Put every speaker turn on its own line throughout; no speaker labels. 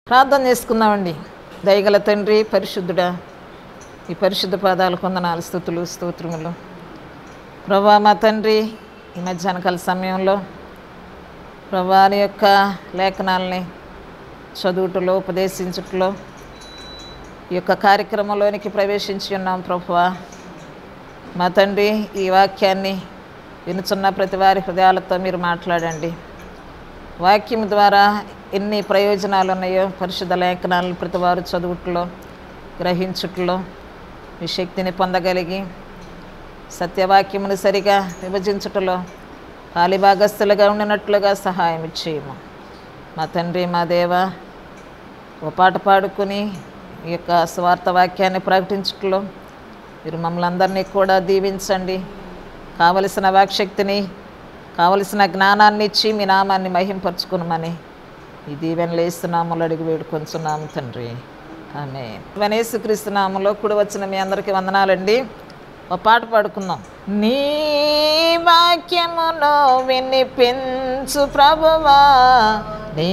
ప్రార్థన చేసుకుందామండి దయగల తండ్రి పరిశుద్ధుడా ఈ పరిశుద్ధ పాదాలు కొందనాలు స్థుతులు స్తోత్రములు ప్రభా మా తండ్రి ఈ మధ్యాహ్నకాల సమయంలో ప్రభాని యొక్క లేఖనాలని చదువుటలో ఉపదేశించుటలో ఈ యొక్క కార్యక్రమంలోనికి ప్రవేశించి ఉన్నాం ప్రభువా మా తండ్రి ఈ వాక్యాన్ని వినుచున్న ప్రతి వారి హృదయాలతో మీరు మాట్లాడండి వాక్యం ద్వారా ఎన్ని ప్రయోజనాలు ఉన్నాయో పరిశుద్ధ లేఖనాలను ప్రతి వారు చదువుట్లో గ్రహించుట్లో మీ శక్తిని పొందగలిగి సత్యవాక్యమును సరిగా విభజించుటలో కాలిభాగస్తులుగా ఉండినట్లుగా సహాయం ఇచ్చేయము మా తండ్రి మా దేవ ఓ పాట పాడుకుని ఈ యొక్క స్వార్థ వాక్యాన్ని ప్రకటించుటలో మీరు మమ్మల్ని అందరినీ కూడా దీవించండి కావలసిన వాక్శక్తిని కావలసిన జ్ఞానాన్ని ఇచ్చి మీ నామాన్ని మహింపరచుకునమని ఈ దీవెనలు వేస్తున్నాములు అడిగి వేడుకొంచున్నాము తండ్రి ఆమె వనేసుక్రీస్తు నామంలో కూడి వచ్చిన మీ అందరికీ వందనాలండి ఒక పాట పాడుకుందాం నీ వాక్యమును వినిపించు ప్రభువా నీ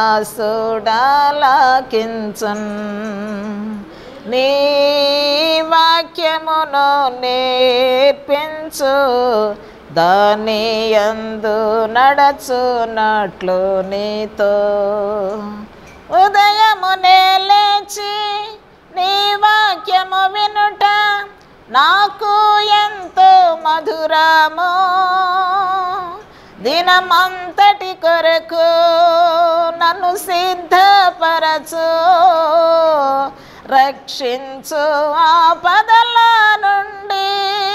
దాసుడాలకించున్ నీ వాక్యమును నేర్పించు దాని యందు నడచునట్లు నీతో ఉదయమునే లేచి నీ వాక్యము వినుట నాకు ఎంతో మధురము దినమంతటి కొరకు నన్ను సిద్ధపరచు రక్షించు ఆపదల నుండి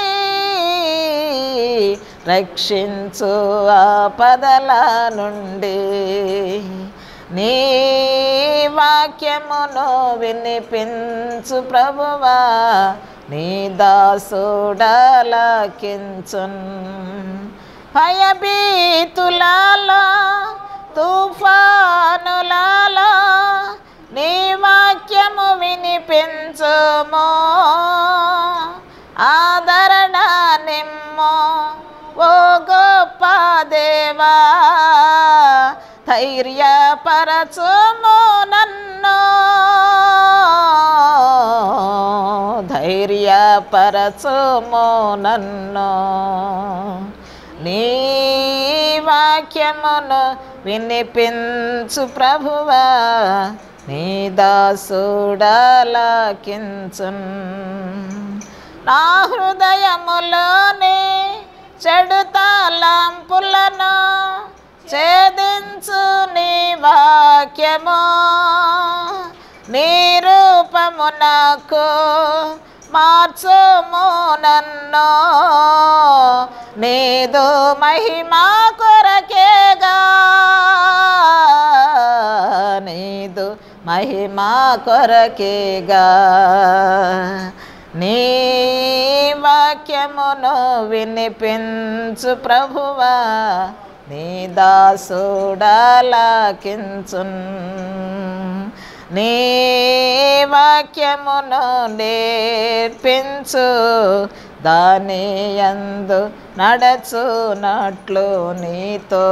రక్షించు ఆపదల నుండి నీ వాక్యమును వినిపించు ప్రభువా నీ దాసుడలకించున్ భయభీతులలో తుఫానులలో నీ వాక్యము వినిపించుము ఆదరణ నిమ్మో ఓ గొప్ప దేవా ధైర్యపరచుము నన్ను ధైర్యపరచుము నన్ను నీ వాక్యమును వినిపించు ప్రభువా నీ దాసుడలకించున్ నా హృదయములోని చెడు తలంపులను ఛేదించు నీ వాక్యము నీ రూపము నాకు మార్చుము నన్ను నీదు మహిమా కొరకేగా నీదు మహిమా కొరకేగా నీ వాక్యమును వినిపించు ప్రభువా నీ దాసుడలకించున్ నీ వాక్యమును నేర్పించు దాని యందు నడచునట్లు నీతో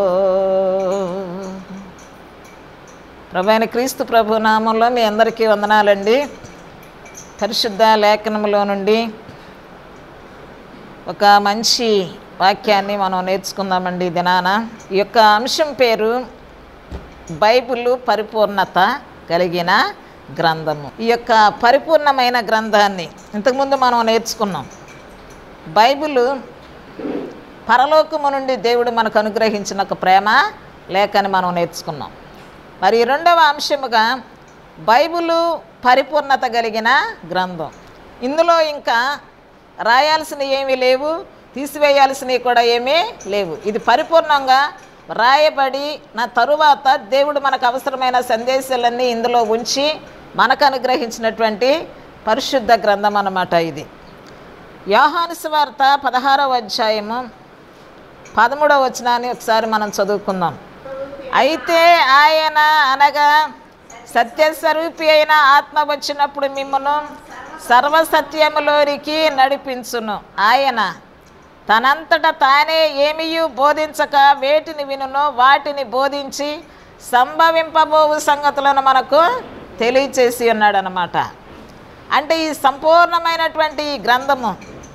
ప్రభైన క్రీస్తు ప్రభు నామంలో మీ అందరికీ వందనాలండి పరిశుద్ధ లేఖనములో నుండి ఒక మంచి వాక్యాన్ని మనం నేర్చుకుందామండి ఈ దినాన ఈ యొక్క అంశం పేరు బైబిల్ పరిపూర్ణత కలిగిన గ్రంథము ఈ యొక్క పరిపూర్ణమైన గ్రంథాన్ని ఇంతకుముందు మనం నేర్చుకున్నాం బైబిల్ పరలోకము నుండి దేవుడు మనకు అనుగ్రహించిన ఒక ప్రేమ లేఖని మనం నేర్చుకున్నాం మరి రెండవ అంశముగా బైబిలు పరిపూర్ణత కలిగిన గ్రంథం ఇందులో ఇంకా రాయాల్సినవి ఏమీ లేవు తీసివేయాల్సినవి కూడా ఏమీ లేవు ఇది పరిపూర్ణంగా రాయబడి నా తరువాత దేవుడు మనకు అవసరమైన సందేశాలన్నీ ఇందులో ఉంచి మనకు అనుగ్రహించినటువంటి పరిశుద్ధ గ్రంథం అన్నమాట ఇది యోహాను సువార్త పదహారవ అధ్యాయము పదమూడవ వచనాన్ని ఒకసారి మనం చదువుకుందాం అయితే ఆయన అనగా సత్యస్వరూపి అయిన ఆత్మ వచ్చినప్పుడు మిమ్మను సర్వసత్యములోనికి నడిపించును ఆయన తనంతట తానే ఏమీయు బోధించక వేటిని వినునో వాటిని బోధించి సంభవింపబోవు సంగతులను మనకు తెలియచేసి ఉన్నాడు అన్నమాట అంటే ఈ సంపూర్ణమైనటువంటి ఈ గ్రంథము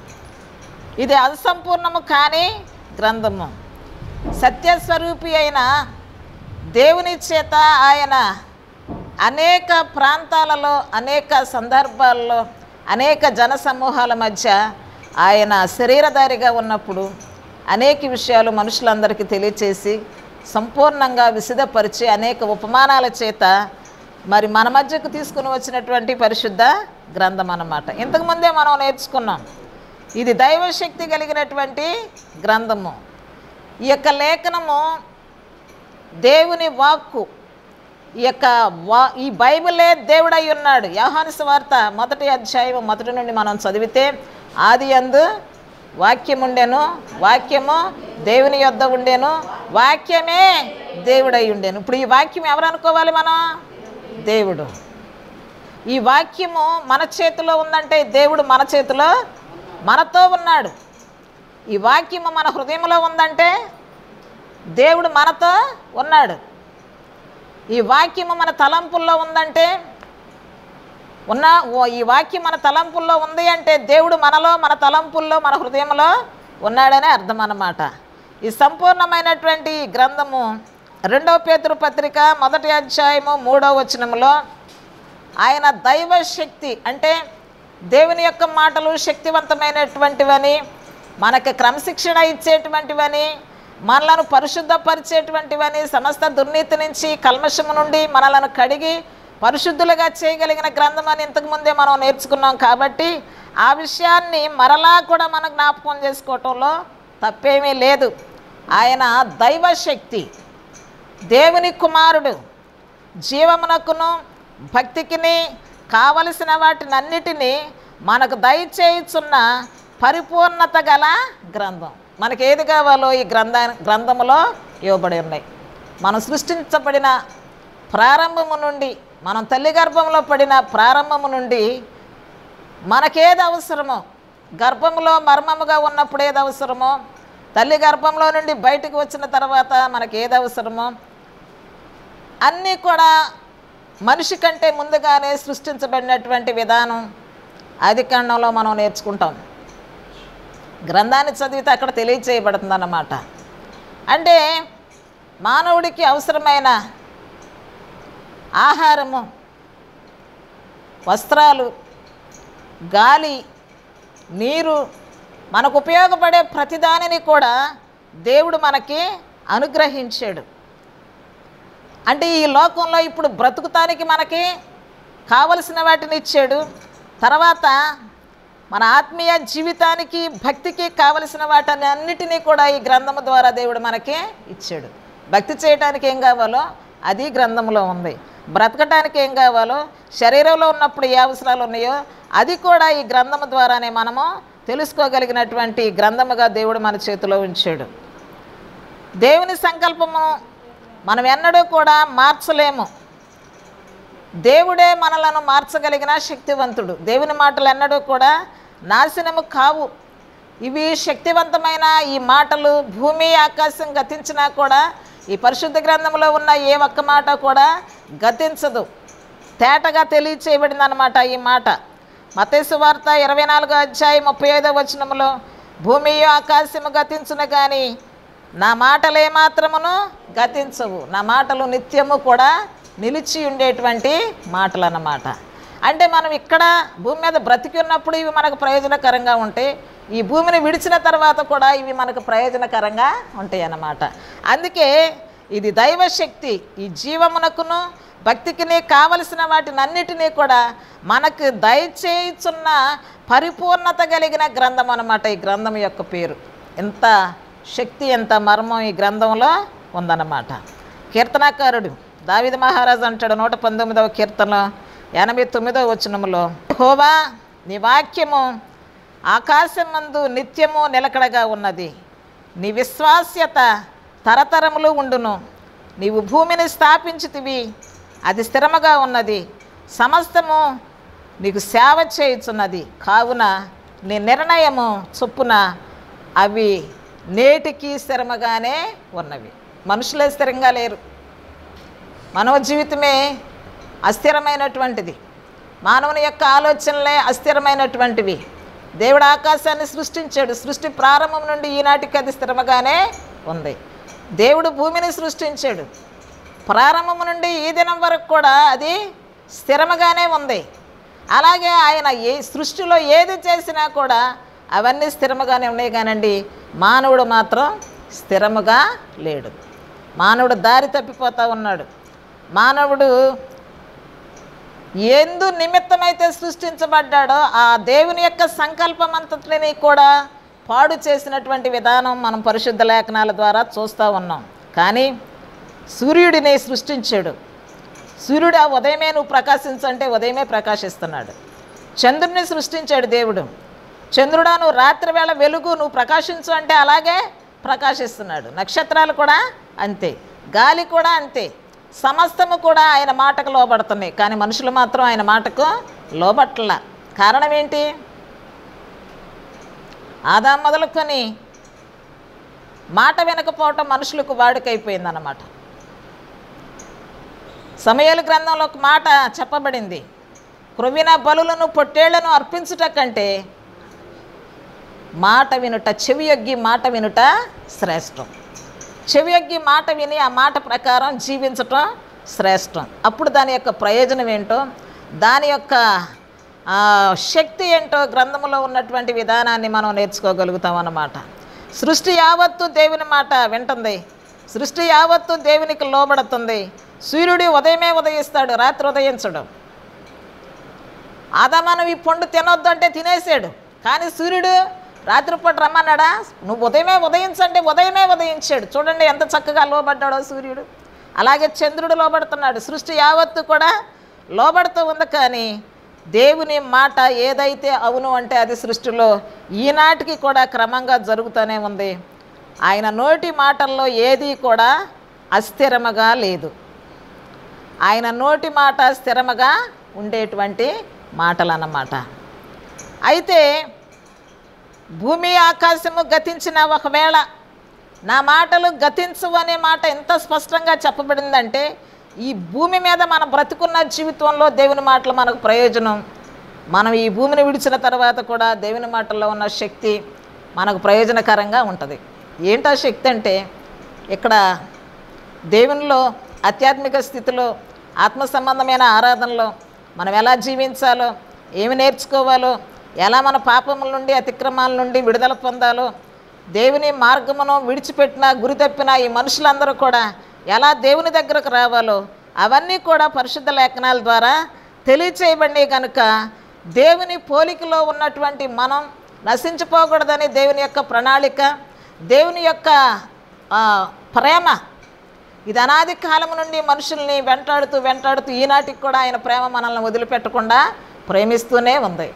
ఇది అసంపూర్ణము కాని గ్రంథము సత్యస్వరూపి అయిన దేవుని చేత ఆయన అనేక ప్రాంతాలలో అనేక సందర్భాల్లో అనేక జన సమూహాల మధ్య ఆయన శరీరధారిగా ఉన్నప్పుడు అనేక విషయాలు మనుషులందరికీ తెలియచేసి సంపూర్ణంగా విసిదపరిచి అనేక ఉపమానాల చేత మరి మన మధ్యకు తీసుకుని వచ్చినటువంటి పరిశుద్ధ గ్రంథం అన్నమాట ఇంతకుముందే మనం నేర్చుకున్నాం ఇది దైవశక్తి కలిగినటువంటి గ్రంథము ఈ యొక్క లేఖనము దేవుని వాక్కు ఈ యొక్క వా ఈ బైబిలే దేవుడై ఉన్నాడు యోహాను వార్త మొదటి అధ్యాయం మొదటి నుండి మనం చదివితే ఆది అందు వాక్యం ఉండెను వాక్యము దేవుని యొద్ద ఉండెను వాక్యమే దేవుడై ఉండెను ఇప్పుడు ఈ వాక్యం ఎవరు అనుకోవాలి మనం దేవుడు ఈ వాక్యము మన చేతిలో ఉందంటే దేవుడు మన చేతిలో మనతో ఉన్నాడు ఈ వాక్యము మన హృదయంలో ఉందంటే దేవుడు మనతో ఉన్నాడు ఈ వాక్యము మన తలంపుల్లో ఉందంటే ఉన్న ఓ- ఈ వాక్యం మన తలంపుల్లో ఉంది అంటే దేవుడు మనలో మన తలంపుల్లో మన హృదయంలో ఉన్నాడనే అర్థం అన్నమాట ఈ సంపూర్ణమైనటువంటి ఈ గ్రంథము రెండవ పేతురు పత్రిక మొదటి అధ్యాయము మూడవ వచనములో ఆయన దైవ శక్తి అంటే దేవుని యొక్క మాటలు శక్తివంతమైనటువంటివని మనకి క్రమశిక్షణ ఇచ్చేటువంటివని మనలను పరిశుద్ధపరిచేటువంటివని సమస్త దుర్నీతి నుంచి కల్మషము నుండి మనలను కడిగి పరిశుద్ధులుగా చేయగలిగిన గ్రంథం అని ఇంతకుముందే మనం నేర్చుకున్నాం కాబట్టి ఆ విషయాన్ని మరలా కూడా మనం జ్ఞాపకం చేసుకోవటంలో తప్పేమీ లేదు ఆయన దైవశక్తి దేవుని కుమారుడు జీవమునకును భక్తికిని కావలసిన వాటినన్నిటినీ మనకు దయచేయుచున్న పరిపూర్ణత గల గ్రంథం మనకి ఏది కావాలో ఈ గ్రంథ గ్రంథములో ఇవ్వబడి ఉన్నాయి మనం సృష్టించబడిన ప్రారంభము నుండి మనం తల్లి గర్భంలో పడిన ప్రారంభము నుండి మనకేది అవసరమో గర్భంలో మర్మముగా ఉన్నప్పుడు ఏది అవసరమో తల్లి గర్భంలో నుండి బయటకు వచ్చిన తర్వాత మనకి ఏది అవసరమో అన్నీ కూడా మనిషి కంటే ముందుగానే సృష్టించబడినటువంటి విధానం ఆది కాండంలో మనం నేర్చుకుంటాం గ్రంథాన్ని చదివితే అక్కడ తెలియచేయబడుతుంది అన్నమాట అంటే మానవుడికి అవసరమైన ఆహారము వస్త్రాలు గాలి నీరు మనకు ఉపయోగపడే ప్రతిదానిని కూడా దేవుడు మనకి అనుగ్రహించాడు అంటే ఈ లోకంలో ఇప్పుడు బ్రతుకుతానికి మనకి కావలసిన వాటిని ఇచ్చాడు తర్వాత మన ఆత్మీయ జీవితానికి భక్తికి కావలసిన వాటిని అన్నిటినీ కూడా ఈ గ్రంథము ద్వారా దేవుడు మనకి ఇచ్చాడు భక్తి చేయడానికి ఏం కావాలో అది గ్రంథంలో ఉంది బ్రతకటానికి ఏం కావాలో శరీరంలో ఉన్నప్పుడు ఏ అవసరాలు ఉన్నాయో అది కూడా ఈ గ్రంథము ద్వారానే మనము తెలుసుకోగలిగినటువంటి గ్రంథముగా దేవుడు మన చేతిలో ఉంచాడు దేవుని సంకల్పము మనం ఎన్నడూ కూడా మార్చలేము దేవుడే మనలను మార్చగలిగిన శక్తివంతుడు దేవుని మాటలు ఎన్నడూ కూడా నాశనము కావు ఇవి శక్తివంతమైన ఈ మాటలు భూమి ఆకాశం గతించినా కూడా ఈ పరిశుద్ధ గ్రంథంలో ఉన్న ఏ ఒక్క మాట కూడా గతించదు తేటగా తెలియచేయబడింది అనమాట ఈ మాట మతేసు వార్త ఇరవై నాలుగో అధ్యాయం ముప్పై ఐదో వచనములో భూమి ఆకాశము గతించును కానీ నా మాటలు ఏమాత్రమును గతించవు నా మాటలు నిత్యము కూడా నిలిచి ఉండేటువంటి మాటలు అన్నమాట అంటే మనం ఇక్కడ భూమి మీద బ్రతికి ఉన్నప్పుడు ఇవి మనకు ప్రయోజనకరంగా ఉంటాయి ఈ భూమిని విడిచిన తర్వాత కూడా ఇవి మనకు ప్రయోజనకరంగా ఉంటాయి అన్నమాట అందుకే ఇది దైవశక్తి ఈ జీవమునకును భక్తికిని కావలసిన వాటిని అన్నిటినీ కూడా మనకు దయచేయుచున్న పరిపూర్ణత కలిగిన గ్రంథం అన్నమాట ఈ గ్రంథం యొక్క పేరు ఎంత శక్తి ఎంత మర్మం ఈ గ్రంథంలో ఉందన్నమాట కీర్తనాకారుడు దావిద మహారాజు అంటాడు నూట పంతొమ్మిదవ కీర్తన ఎనభై తొమ్మిదవ వచనములో హోవా నీ వాక్యము ఆకాశమందు నిత్యము నిలకడగా ఉన్నది నీ విశ్వాస్యత తరతరములు ఉండును నీవు భూమిని స్థాపించితివి అది స్థిరముగా ఉన్నది సమస్తము నీకు సేవ చేయుచున్నది కావున నీ నిర్ణయము చొప్పున అవి నేటికి స్థిరముగానే ఉన్నవి మనుషులే స్థిరంగా లేరు మానవ జీవితమే అస్థిరమైనటువంటిది మానవుని యొక్క ఆలోచనలే అస్థిరమైనటువంటివి దేవుడు ఆకాశాన్ని సృష్టించాడు సృష్టి ప్రారంభం నుండి ఈనాటికి అది స్థిరముగానే ఉంది దేవుడు భూమిని సృష్టించాడు ప్రారంభం నుండి ఈ దినం వరకు కూడా అది స్థిరముగానే ఉంది అలాగే ఆయన ఏ సృష్టిలో ఏది చేసినా కూడా అవన్నీ స్థిరముగానే ఉన్నాయి కానండి మానవుడు మాత్రం స్థిరముగా లేడు మానవుడు దారి తప్పిపోతూ ఉన్నాడు మానవుడు ఎందు నిమిత్తమైతే సృష్టించబడ్డాడో ఆ దేవుని యొక్క సంకల్పం అంతటిని కూడా పాడు చేసినటువంటి విధానం మనం పరిశుద్ధ లేఖనాల ద్వారా చూస్తూ ఉన్నాం కానీ సూర్యుడిని సృష్టించాడు సూర్యుడు ఆ ఉదయమే నువ్వు ప్రకాశించంటే ఉదయమే ప్రకాశిస్తున్నాడు చంద్రుడిని సృష్టించాడు దేవుడు చంద్రుడా నువ్వు రాత్రి వేళ వెలుగు నువ్వు ప్రకాశించు అంటే అలాగే ప్రకాశిస్తున్నాడు నక్షత్రాలు కూడా అంతే గాలి కూడా అంతే సమస్తము కూడా ఆయన మాటకు లోబడుతున్నాయి కానీ మనుషులు మాత్రం ఆయన మాటకు లోబట్ల కారణం ఏంటి ఆదా మొదలుకొని మాట వినకపోవటం మనుషులకు వాడుకైపోయిందన్నమాట సమయాల గ్రంథంలో ఒక మాట చెప్పబడింది క్రొవ్విన బలులను పొట్టేళ్లను అర్పించుట కంటే మాట వినుట చెవియొగ్గి మాట వినుట శ్రేష్టం చెవియొగ్గి మాట విని ఆ మాట ప్రకారం జీవించటం శ్రేష్టం అప్పుడు దాని యొక్క ప్రయోజనం ఏంటో దాని యొక్క ఆ, శక్తి ఏంటో గ్రంథంలో ఉన్నటువంటి విధానాన్ని మనం నేర్చుకోగలుగుతాం అన్నమాట సృష్టి యావత్తు దేవుని మాట వింటుంది సృష్టి యావత్తు దేవునికి లోబడుతుంది సూర్యుడు ఉదయమే ఉదయిస్తాడు రాత్రి ఉదయించడు ఆదామానవి ఈ పండు తినొద్దు అంటే తినేసాడు కానీ సూర్యుడు రాత్రిపూట రమ్మన్నాడా నువ్వు ఉదయమే ఉదయించంటే ఉదయమే ఉదయించాడు చూడండి ఎంత చక్కగా లోబడ్డాడో సూర్యుడు అలాగే చంద్రుడు లోబడుతున్నాడు సృష్టి యావత్తు కూడా లోబడుతూ ఉంది కానీ దేవుని మాట ఏదైతే అవును అంటే అది సృష్టిలో ఈనాటికి కూడా క్రమంగా జరుగుతూనే ఉంది ఆయన నోటి మాటల్లో ఏది కూడా అస్థిరముగా లేదు ఆయన నోటి మాట స్థిరముగా ఉండేటువంటి మాటలు అన్నమాట అయితే భూమి ఆకాశము గతించిన ఒకవేళ నా మాటలు గతించవు అనే మాట ఎంత స్పష్టంగా చెప్పబడిందంటే ఈ భూమి మీద మనం బ్రతుకున్న జీవితంలో దేవుని మాటలు మనకు ప్రయోజనం మనం ఈ భూమిని విడిచిన తర్వాత కూడా దేవుని మాటల్లో ఉన్న శక్తి మనకు ప్రయోజనకరంగా ఉంటుంది ఏంటా శక్తి అంటే ఇక్కడ దేవునిలో ఆధ్యాత్మిక స్థితిలో ఆత్మ సంబంధమైన ఆరాధనలో మనం ఎలా జీవించాలో ఏమి నేర్చుకోవాలో ఎలా మన పాపముల నుండి అతిక్రమాల నుండి విడుదల పొందాలో దేవుని మార్గమును విడిచిపెట్టిన గురి తప్పిన ఈ మనుషులందరూ కూడా ఎలా దేవుని దగ్గరకు రావాలో అవన్నీ కూడా పరిశుద్ధ లేఖనాల ద్వారా తెలియచేయబడి కనుక దేవుని పోలికలో ఉన్నటువంటి మనం నశించిపోకూడదని దేవుని యొక్క ప్రణాళిక దేవుని యొక్క ఆ, ప్రేమ ఇది అనాది కాలం నుండి మనుషుల్ని వెంటాడుతూ వెంటాడుతూ ఈనాటికి కూడా ఆయన ప్రేమ మనల్ని వదిలిపెట్టకుండా ప్రేమిస్తూనే ఉంది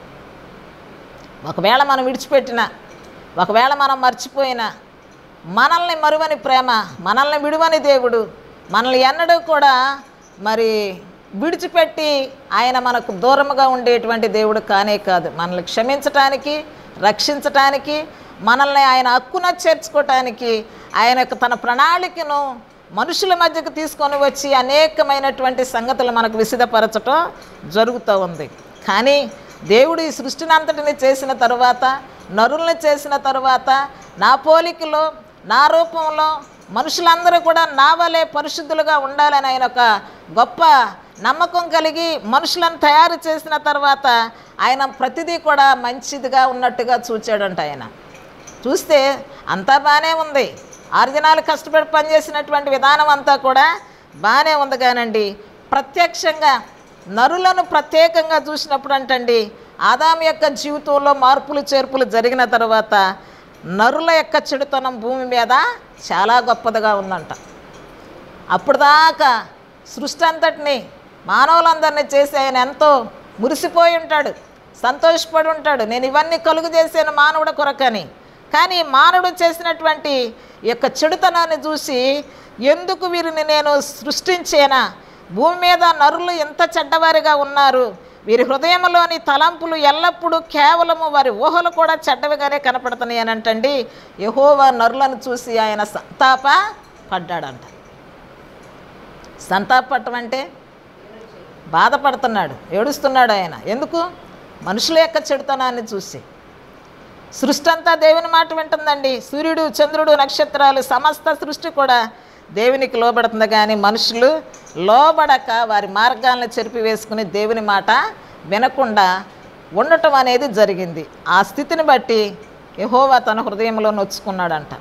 ఒకవేళ మనం విడిచిపెట్టిన ఒకవేళ మనం మర్చిపోయినా మనల్ని మరువని ప్రేమ మనల్ని విడువని దేవుడు మనల్ని ఎన్నడూ కూడా మరి విడిచిపెట్టి ఆయన మనకు దూరముగా ఉండేటువంటి దేవుడు కానే కాదు మనల్ని క్షమించటానికి రక్షించటానికి మనల్ని ఆయన హక్కున చేర్చుకోవటానికి ఆయన యొక్క తన ప్రణాళికను మనుషుల మధ్యకు తీసుకొని వచ్చి అనేకమైనటువంటి సంగతులు మనకు విసిదపరచటం జరుగుతూ ఉంది కానీ దేవుడు ఈ సృష్టిని అంతటిని చేసిన తరువాత నరుల్ని చేసిన తరువాత నా పోలికలో నా రూపంలో మనుషులందరూ కూడా నా వలె పరిశుద్ధులుగా ఉండాలని ఆయన ఒక గొప్ప నమ్మకం కలిగి మనుషులను తయారు చేసిన తర్వాత ఆయన ప్రతిదీ కూడా మంచిదిగా ఉన్నట్టుగా చూచాడంట ఆయన చూస్తే అంతా బాగానే ఉంది ఆరు దినాలు కష్టపడి పనిచేసినటువంటి విధానం అంతా కూడా బాగానే ఉంది కానండి ప్రత్యక్షంగా నరులను ప్రత్యేకంగా చూసినప్పుడు అంటండి ఆదాం యొక్క జీవితంలో మార్పులు చేర్పులు జరిగిన తర్వాత నరుల యొక్క చెడుతనం భూమి మీద చాలా గొప్పదిగా ఉందంట అప్పుడు దాకా సృష్టి అంతటిని మానవులందరినీ చేసి ఆయన ఎంతో మురిసిపోయి ఉంటాడు సంతోషపడి ఉంటాడు నేను ఇవన్నీ కలుగు చేశాను మానవుడు కొరకని కానీ మానవుడు చేసినటువంటి ఈ యొక్క చెడుతనాన్ని చూసి ఎందుకు వీరిని నేను సృష్టించేనా భూమి మీద నరులు ఎంత చెడ్డవారిగా ఉన్నారు వీరి హృదయంలోని తలంపులు ఎల్లప్పుడూ కేవలము వారి ఊహలు కూడా చెడ్డవిగానే కనపడుతున్నాయి అని అంటండి యహోవా నరులను చూసి ఆయన సంతాప పడ్డాడంట సంతాపట్టం అంటే బాధపడుతున్నాడు ఏడుస్తున్నాడు ఆయన ఎందుకు మనుషుల యొక్క చెడుతనాన్ని చూసి సృష్టి అంతా దేవుని మాట వింటుందండి సూర్యుడు చంద్రుడు నక్షత్రాలు సమస్త సృష్టి కూడా దేవునికి లోబడుతుంది కానీ మనుషులు లోబడక వారి మార్గాలను చెరిపి వేసుకుని దేవుని మాట వినకుండా ఉండటం అనేది జరిగింది ఆ స్థితిని బట్టి యెహోవా తన హృదయంలో నొచ్చుకున్నాడంట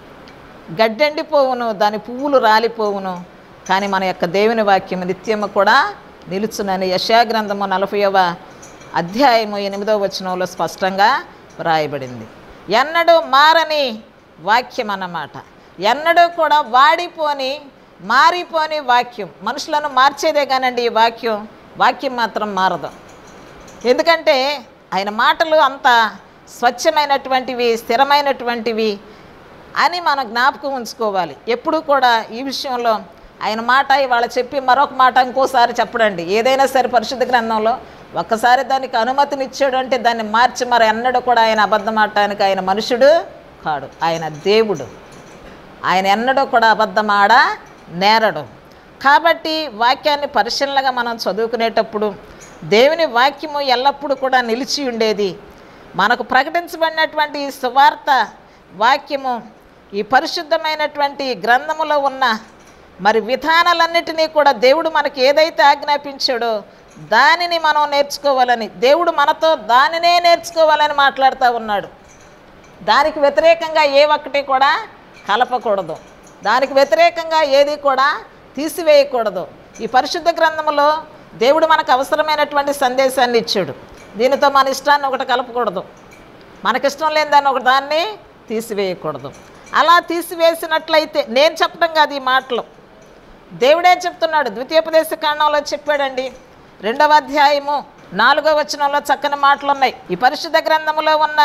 గడ్డెండిపోవును దాని పువ్వులు రాలిపోవును కానీ మన యొక్క దేవుని వాక్యం నిత్యము కూడా నిలుచునని యశాగ్రంథము నలభైవ అధ్యాయము ఎనిమిదవ వచనంలో స్పష్టంగా వ్రాయబడింది ఎన్నడూ మారని వాక్యం అన్నమాట ఎన్నడూ కూడా వాడిపోని మారిపోని వాక్యం మనుషులను మార్చేదే కానండి ఈ వాక్యం వాక్యం మాత్రం మారదు ఎందుకంటే ఆయన మాటలు అంత స్వచ్ఛమైనటువంటివి స్థిరమైనటువంటివి అని మనం జ్ఞాపకం ఉంచుకోవాలి ఎప్పుడు కూడా ఈ విషయంలో ఆయన మాట ఇవాళ చెప్పి మరొక మాట ఇంకోసారి చెప్పడండి ఏదైనా సరే పరిశుద్ధ గ్రంథంలో ఒక్కసారి దానికి అనుమతినిచ్చాడు అంటే దాన్ని మార్చి మరి ఎన్నడూ కూడా ఆయన అబద్ధం ఆడటానికి ఆయన మనుషుడు కాడు ఆయన దేవుడు ఆయన ఎన్నడూ కూడా అబద్ధం ఆడ నేరడు కాబట్టి వాక్యాన్ని పరిశీలనగా మనం చదువుకునేటప్పుడు దేవుని వాక్యము ఎల్లప్పుడూ కూడా నిలిచి ఉండేది మనకు ప్రకటించబడినటువంటి ఈ సువార్త వాక్యము ఈ పరిశుద్ధమైనటువంటి గ్రంథములో ఉన్న మరి విధానాలన్నిటినీ కూడా దేవుడు మనకి ఏదైతే ఆజ్ఞాపించాడో దానిని మనం నేర్చుకోవాలని దేవుడు మనతో దానినే నేర్చుకోవాలని మాట్లాడుతూ ఉన్నాడు దానికి వ్యతిరేకంగా ఏ ఒక్కటి కూడా కలపకూడదు దానికి వ్యతిరేకంగా ఏది కూడా తీసివేయకూడదు ఈ పరిశుద్ధ గ్రంథములో దేవుడు మనకు అవసరమైనటువంటి సందేశాన్ని ఇచ్చాడు దీనితో మన ఇష్టాన్ని ఒకటి కలపకూడదు మనకిష్టం లేని దాన్ని ఒక దాన్ని తీసివేయకూడదు అలా తీసివేసినట్లయితే నేను చెప్పడం కాదు ఈ మాటలు దేవుడే చెప్తున్నాడు ద్వితీయోపదేశ కాండంలో చెప్పాడండి రెండవ అధ్యాయము నాలుగవ వచనంలో చక్కని మాటలు ఉన్నాయి ఈ పరిశుద్ధ గ్రంథములో ఉన్న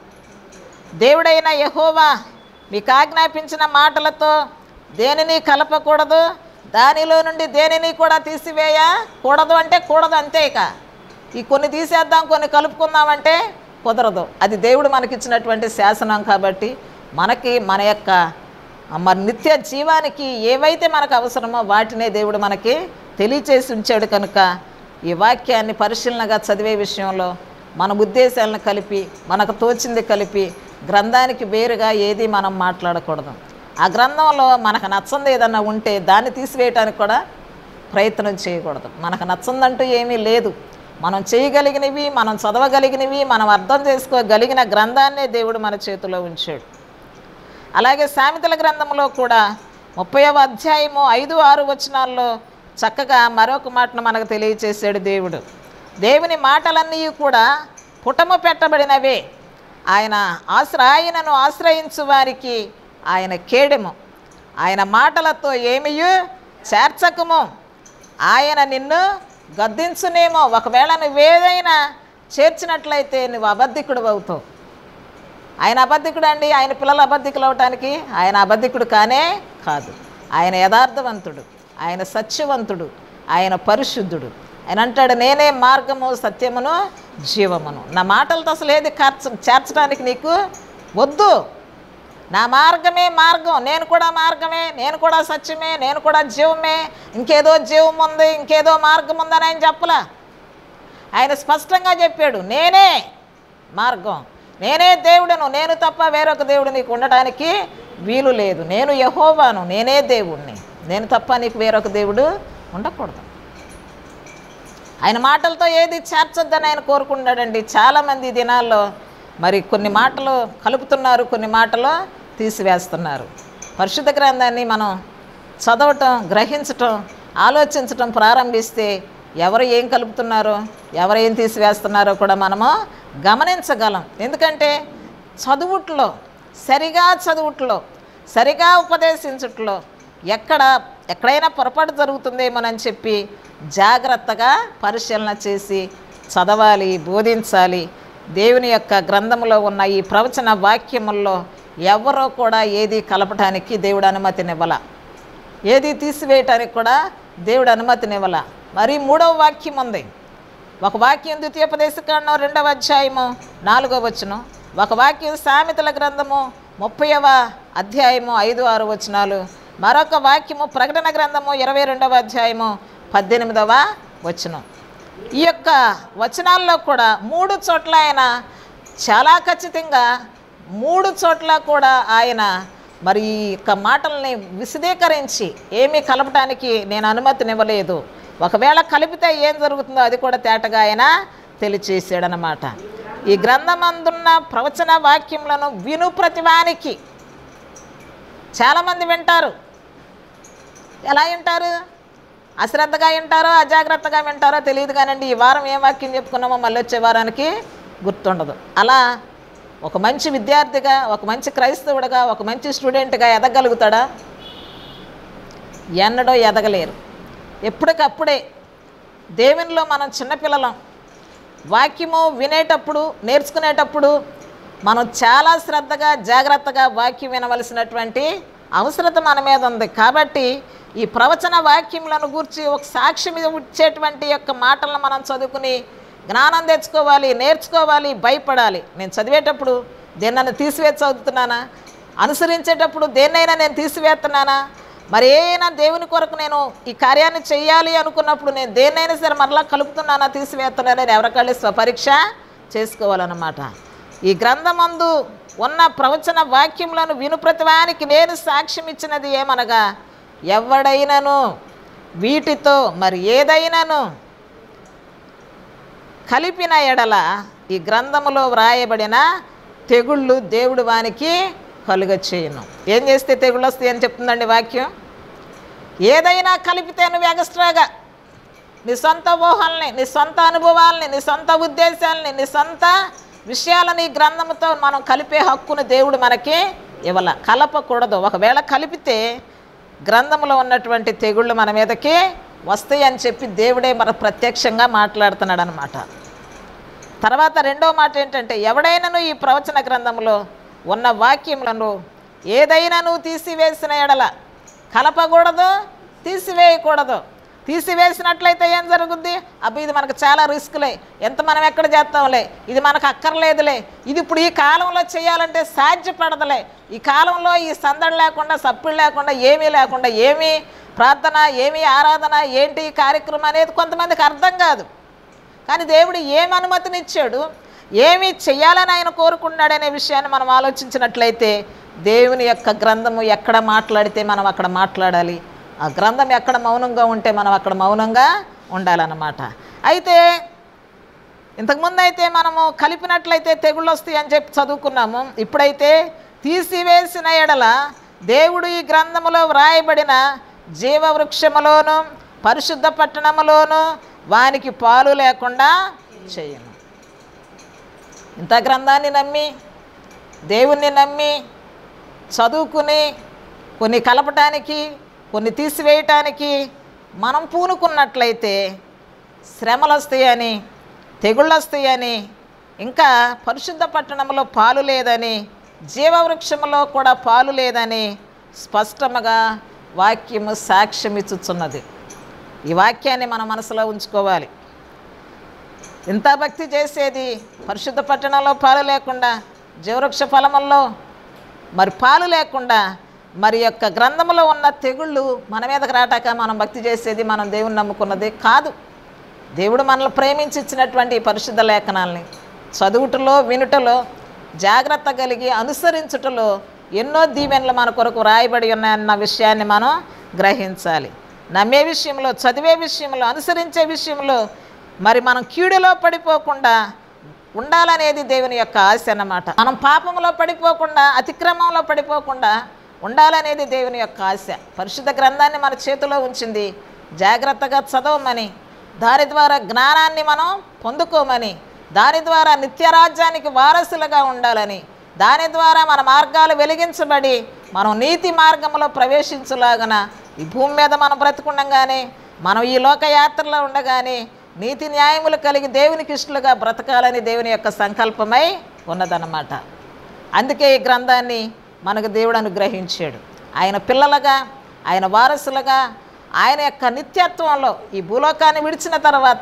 దేవుడైన యహోవా మీకు ఆజ్ఞాపించిన మాటలతో దేనిని కలపకూడదు దానిలో నుండి దేనిని కూడా తీసివేయ కూడదు అంటే కూడదు అంతే ఇక ఈ కొన్ని తీసేద్దాం కొన్ని కలుపుకుందామంటే కుదరదు అది దేవుడు మనకిచ్చినటువంటి శాసనం కాబట్టి మనకి మన యొక్క మరి నిత్య జీవానికి ఏవైతే మనకు అవసరమో వాటినే దేవుడు మనకి తెలియచేసి ఉంచాడు కనుక ఈ వాక్యాన్ని పరిశీలనగా చదివే విషయంలో మన ఉద్దేశాలను కలిపి మనకు తోచింది కలిపి గ్రంథానికి వేరుగా ఏది మనం మాట్లాడకూడదు ఆ గ్రంథంలో మనకు నచ్చంది ఏదన్నా ఉంటే దాన్ని తీసివేయటానికి కూడా ప్రయత్నం చేయకూడదు మనకు నచ్చందంటూ ఏమీ లేదు మనం చేయగలిగినవి మనం చదవగలిగినవి మనం అర్థం చేసుకోగలిగిన గ్రంథాన్నే దేవుడు మన చేతిలో ఉంచాడు అలాగే సామెతల గ్రంథంలో కూడా ముప్పైవ అధ్యాయము ఐదు ఆరు వచనాల్లో చక్కగా మరొక మాటను మనకు తెలియచేశాడు దేవుడు దేవుని మాటలన్నీ కూడా పుటము పెట్టబడినవే ఆయన ఆశ్ర ఆయనను ఆశ్రయించు వారికి ఆయన కేడెము ఆయన మాటలతో ఏమియు చేర్చకము ఆయన నిన్ను గద్దించునేమో ఒకవేళ నువ్వేదైనా చేర్చినట్లయితే నువ్వు అబద్ధికుడు అవుతావు ఆయన అబద్ధికుడు అండి ఆయన పిల్లలు అబద్ధికులు అవటానికి ఆయన అబద్ధికుడు కానే కాదు ఆయన యథార్థవంతుడు ఆయన సత్యవంతుడు ఆయన పరిశుద్ధుడు ఆయన అంటాడు నేనే మార్గము సత్యమును జీవమును నా మాటలతో అసలు ఏది ఖర్చ చేర్చడానికి నీకు వద్దు నా మార్గమే మార్గం నేను కూడా మార్గమే నేను కూడా సత్యమే నేను కూడా జీవమే ఇంకేదో జీవం ఉంది ఇంకేదో మార్గం ఉందని ఆయన చెప్పలా ఆయన స్పష్టంగా చెప్పాడు నేనే మార్గం నేనే దేవుడను నేను తప్ప వేరొక దేవుడు నీకు ఉండటానికి వీలు లేదు నేను యహోవాను నేనే దేవుణ్ణి నేను తప్ప నీకు వేరొక దేవుడు ఉండకూడదు ఆయన మాటలతో ఏది చేర్చొద్దని ఆయన కోరుకున్నాడండి చాలామంది ఈ దినాల్లో మరి కొన్ని మాటలు కలుపుతున్నారు కొన్ని మాటలు తీసివేస్తున్నారు పరిశుద్ధ గ్రంథాన్ని మనం చదవటం గ్రహించటం ఆలోచించటం ప్రారంభిస్తే ఎవరు ఏం కలుపుతున్నారో ఎవరు ఏం తీసివేస్తున్నారో కూడా మనము గమనించగలం ఎందుకంటే చదువుట్లో సరిగా చదువుట్లో సరిగా ఉపదేశించుట్లో ఎక్కడ ఎక్కడైనా పొరపాటు జరుగుతుందేమోనని చెప్పి జాగ్రత్తగా పరిశీలన చేసి చదవాలి బోధించాలి దేవుని యొక్క గ్రంథంలో ఉన్న ఈ ప్రవచన వాక్యముల్లో ఎవరో కూడా ఏది కలపటానికి దేవుడు అనుమతినివ్వాల ఏది తీసివేయటానికి కూడా దేవుడు అనుమతినివ్వాల మరి మూడవ వాక్యం ఉంది ఒక వాక్యం ద్వితీయోపదేశకాండం రెండవ అధ్యాయము నాలుగవ వచనం ఒక వాక్యం సామెతల గ్రంథము ముప్పైవ అధ్యాయము ఐదు ఆరు వచనాలు మరొక వాక్యము ప్రకటన గ్రంథము ఇరవై రెండవ అధ్యాయము పద్దెనిమిదవ వచనం ఈ యొక్క వచనాల్లో కూడా మూడు చోట్ల ఆయన చాలా ఖచ్చితంగా మూడు చోట్ల కూడా ఆయన మరి ఈ యొక్క మాటల్ని విశదీకరించి ఏమీ కలపటానికి నేను అనుమతినివ్వలేదు ఒకవేళ కలిపితే ఏం జరుగుతుందో అది కూడా తేటగా ఆయన తెలియచేసాడనమాట ఈ గ్రంథమందున్న ప్రవచన వాక్యములను విను ప్రతివానికి చాలామంది వింటారు ఎలా వింటారు అశ్రద్ధగా వింటారో అజాగ్రత్తగా వింటారో తెలియదు కానండి ఈ వారం ఏ వాక్యం చెప్పుకున్నామో మళ్ళీ వచ్చే వారానికి గుర్తుండదు అలా ఒక మంచి విద్యార్థిగా ఒక మంచి క్రైస్తవుడిగా ఒక మంచి స్టూడెంట్గా ఎదగలుగుతాడా ఎన్నడో ఎదగలేరు ఎప్పటికప్పుడే దేవునిలో మనం చిన్నపిల్లలం వాక్యము వినేటప్పుడు నేర్చుకునేటప్పుడు మనం చాలా శ్రద్ధగా జాగ్రత్తగా వాక్యం వినవలసినటువంటి అవసరత మన మీద ఉంది కాబట్టి ఈ ప్రవచన వాక్యములను గూర్చి ఒక సాక్ష్యం ఇచ్చేటువంటి యొక్క మాటలను మనం చదువుకుని జ్ఞానం తెచ్చుకోవాలి నేర్చుకోవాలి భయపడాలి నేను చదివేటప్పుడు దేన్నైనా తీసివేసి చదువుతున్నానా అనుసరించేటప్పుడు దేన్నైనా నేను తీసివేస్తున్నానా మరి ఏమైనా దేవుని కొరకు నేను ఈ కార్యాన్ని చేయాలి అనుకున్నప్పుడు నేను దేన్నైనా సరే మరలా కలుపుతున్నానా తీసివేస్తున్నానా నేను ఎవరికాళ్ళే స్వపరీక్ష చేసుకోవాలన్నమాట ఈ గ్రంథమందు ఉన్న ప్రవచన వాక్యములను విను ప్రతివానికి నేను సాక్ష్యం ఇచ్చినది ఏమనగా ఎవడైనను వీటితో మరి ఏదైనాను కలిపిన ఎడల ఈ గ్రంథములో వ్రాయబడిన తెగుళ్ళు దేవుడు వానికి కలుగ చేయను ఏం చేస్తే తెగుళ్ళు వస్తాయి అని చెప్తుందండి వాక్యం ఏదైనా కలిపితే నువ్వు ఎగస్ట్రాగా నీ సొంత ఊహల్ని నీ సొంత అనుభవాల్ని నీ సొంత ఉద్దేశాలని నీ సొంత విషయాలని ఈ గ్రంథంతో మనం కలిపే హక్కును దేవుడు మనకి ఇవ్వాల కలపకూడదు ఒకవేళ కలిపితే గ్రంథంలో ఉన్నటువంటి తెగుళ్ళు మన మీదకి వస్తాయి అని చెప్పి దేవుడే మన ప్రత్యక్షంగా మాట్లాడుతున్నాడు అనమాట తర్వాత రెండో మాట ఏంటంటే ఎవడైనాను ఈ ప్రవచన గ్రంథంలో ఉన్న వాక్యములను ఏదైనాను తీసివేసిన ఎడల కలపకూడదు తీసివేయకూడదు తీసివేసినట్లయితే ఏం జరుగుద్ది అబ్బా ఇది మనకు చాలా రిస్క్లే ఎంత మనం ఎక్కడ చేస్తాంలే ఇది మనకు అక్కర్లేదులే ఇది ఇప్పుడు ఈ కాలంలో చేయాలంటే సాధ్యపడదులే ఈ కాలంలో ఈ సందడి లేకుండా సప్పుడు లేకుండా ఏమీ లేకుండా ఏమీ ప్రార్థన ఏమీ ఆరాధన ఏంటి ఈ కార్యక్రమం అనేది కొంతమందికి అర్థం కాదు కానీ దేవుడు ఏమి అనుమతినిచ్చాడు ఏమి చెయ్యాలని ఆయన కోరుకున్నాడనే విషయాన్ని మనం ఆలోచించినట్లయితే దేవుని యొక్క గ్రంథము ఎక్కడ మాట్లాడితే మనం అక్కడ మాట్లాడాలి ఆ గ్రంథం ఎక్కడ మౌనంగా ఉంటే మనం అక్కడ మౌనంగా ఉండాలన్నమాట అయితే ఇంతకుముందు అయితే మనము కలిపినట్లయితే తెగుళ్ళు వస్తాయి అని చెప్పి చదువుకున్నాము ఇప్పుడైతే తీసివేసిన ఎడల దేవుడు ఈ గ్రంథములో వ్రాయబడిన జీవవృక్షములోను పరిశుద్ధ పట్టణములోను వానికి పాలు లేకుండా చేయను ఇంత గ్రంథాన్ని నమ్మి దేవుణ్ణి నమ్మి చదువుకుని కొన్ని కలపటానికి కొన్ని తీసివేయటానికి మనం పూనుకున్నట్లయితే శ్రమలు వస్తాయని తెగుళ్ళు వస్తాయని ఇంకా పరిశుద్ధ పట్టణంలో పాలు లేదని జీవవృక్షములో కూడా పాలు లేదని స్పష్టముగా వాక్యము సాక్ష్యం ఇచ్చుచున్నది ఈ వాక్యాన్ని మన మనసులో ఉంచుకోవాలి ఇంత భక్తి చేసేది పరిశుద్ధ పట్టణంలో పాలు లేకుండా జీవవృక్ష ఫలముల్లో మరి పాలు లేకుండా మరి యొక్క గ్రంథంలో ఉన్న తెగుళ్ళు మన మీదకి రాటాక మనం భక్తి చేసేది మనం దేవుని నమ్ముకున్నది కాదు దేవుడు మనల్ని ప్రేమించి ఇచ్చినటువంటి ఈ పరిశుద్ధ లేఖనాల్ని చదువుటలో వినుటలో జాగ్రత్త కలిగి అనుసరించుటలో ఎన్నో దీవెనలు మన కొరకు రాయబడి ఉన్నాయన్న విషయాన్ని మనం గ్రహించాలి నమ్మే విషయంలో చదివే విషయంలో అనుసరించే విషయంలో మరి మనం కీడులో పడిపోకుండా ఉండాలనేది దేవుని యొక్క ఆశ అన్నమాట మనం పాపంలో పడిపోకుండా అతిక్రమంలో పడిపోకుండా ఉండాలనేది దేవుని యొక్క ఆశ పరిశుద్ధ గ్రంథాన్ని మన చేతిలో ఉంచింది జాగ్రత్తగా చదవమని దాని ద్వారా జ్ఞానాన్ని మనం పొందుకోమని దాని ద్వారా నిత్యరాజ్యానికి వారసులుగా ఉండాలని దాని ద్వారా మన మార్గాలు వెలిగించబడి మనం నీతి మార్గంలో ప్రవేశించలాగన ఈ భూమి మీద మనం బ్రతుకుండగానే మనం ఈ లోకయాత్రలో ఉండగానే నీతి న్యాయములు కలిగి దేవునికి ఇష్టలుగా బ్రతకాలని దేవుని యొక్క సంకల్పమై ఉన్నదన్నమాట అందుకే ఈ గ్రంథాన్ని మనకు దేవుడు అనుగ్రహించాడు ఆయన పిల్లలుగా ఆయన వారసులుగా ఆయన యొక్క నిత్యత్వంలో ఈ భూలోకాన్ని విడిచిన తర్వాత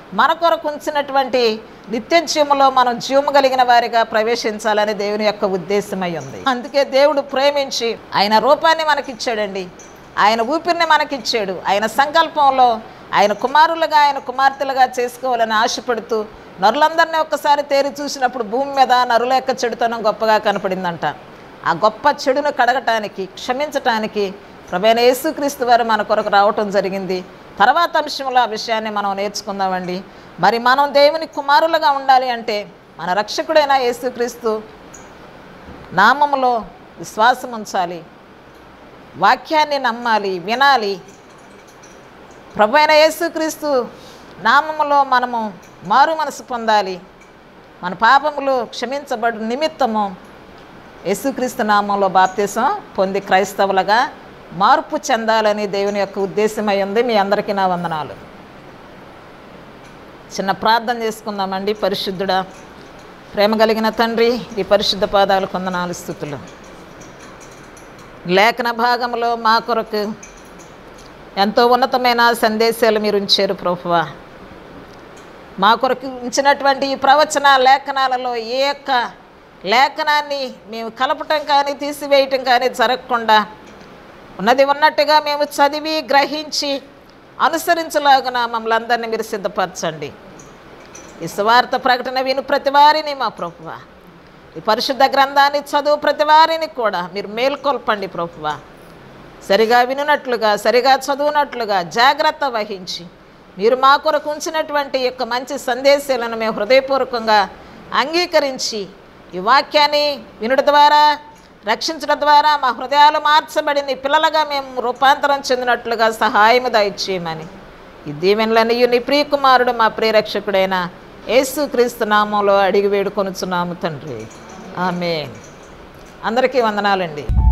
మన కొరకు ఉంచినటువంటి నిత్య జీవములో మనం జీవము కలిగిన వారిగా ప్రవేశించాలని దేవుని యొక్క ఉద్దేశమై ఉంది అందుకే దేవుడు ప్రేమించి ఆయన రూపాన్ని మనకిచ్చాడండి ఆయన ఊపిరిని మనకిచ్చాడు ఆయన సంకల్పంలో ఆయన కుమారులుగా ఆయన కుమార్తెలుగా చేసుకోవాలని ఆశపడుతూ నరులందరినీ ఒక్కసారి తేరి చూసినప్పుడు భూమి మీద నరుల యొక్క చెడుతనం గొప్పగా కనపడిందంట ఆ గొప్ప చెడును కడగటానికి క్షమించటానికి ప్రభైన యేసుక్రీస్తు వారు మన కొరకు రావటం జరిగింది తర్వాత అంశంలో ఆ విషయాన్ని మనం నేర్చుకుందామండి మరి మనం దేవుని కుమారులుగా ఉండాలి అంటే మన రక్షకుడైన యేసుక్రీస్తు నామములో విశ్వాసం ఉంచాలి వాక్యాన్ని నమ్మాలి వినాలి ప్రభు అయిన యేసుక్రీస్తు నామములో మనము మారు మనసు పొందాలి మన పాపములు క్షమించబడు నిమిత్తము యేసుక్రీస్తు నామంలో బాప్తీసం పొంది క్రైస్తవులుగా మార్పు చెందాలని దేవుని యొక్క ఉద్దేశమై ఉంది మీ అందరికీ నా వందనాలు చిన్న ప్రార్థన చేసుకుందామండి పరిశుద్ధుడా ప్రేమ కలిగిన తండ్రి ఈ పరిశుద్ధ పాదాలు కొందనాలు స్థుతులు లేఖన భాగంలో మా కొరకు ఎంతో ఉన్నతమైన సందేశాలు మీరు ఉంచారు ప్రభువా మా కొరకు ఉంచినటువంటి ఈ ప్రవచన లేఖనాలలో ఏ యొక్క లేఖనాన్ని మేము కలపటం కానీ తీసివేయటం కానీ జరగకుండా ఉన్నది ఉన్నట్టుగా మేము చదివి గ్రహించి అనుసరించలాగున మమ్మల్ని అందరినీ మీరు సిద్ధపరచండి ఈ సువార్త ప్రకటన విను ప్రతి వారిని మా ప్రభువ ఈ పరిశుద్ధ గ్రంథాన్ని చదువు ప్రతి వారిని కూడా మీరు మేల్కొల్పండి ప్రభువ సరిగా వినున్నట్లుగా సరిగా చదువునట్లుగా జాగ్రత్త వహించి మీరు మా కొరకు ఉంచినటువంటి యొక్క మంచి సందేశాలను మేము హృదయపూర్వకంగా అంగీకరించి ఈ వాక్యాన్ని వినుట ద్వారా రక్షించడం ద్వారా మా హృదయాలు మార్చబడింది పిల్లలుగా మేము రూపాంతరం చెందినట్లుగా సహాయము దయచేయమని ఈ దీవెనలనియు నీ ప్రియకుమారుడు మా ప్రియరక్షకుడైన యేసు క్రీస్తు నామంలో అడిగి వేడుకొనుచున్నాము తండ్రి ఆమె అందరికీ వందనాలండి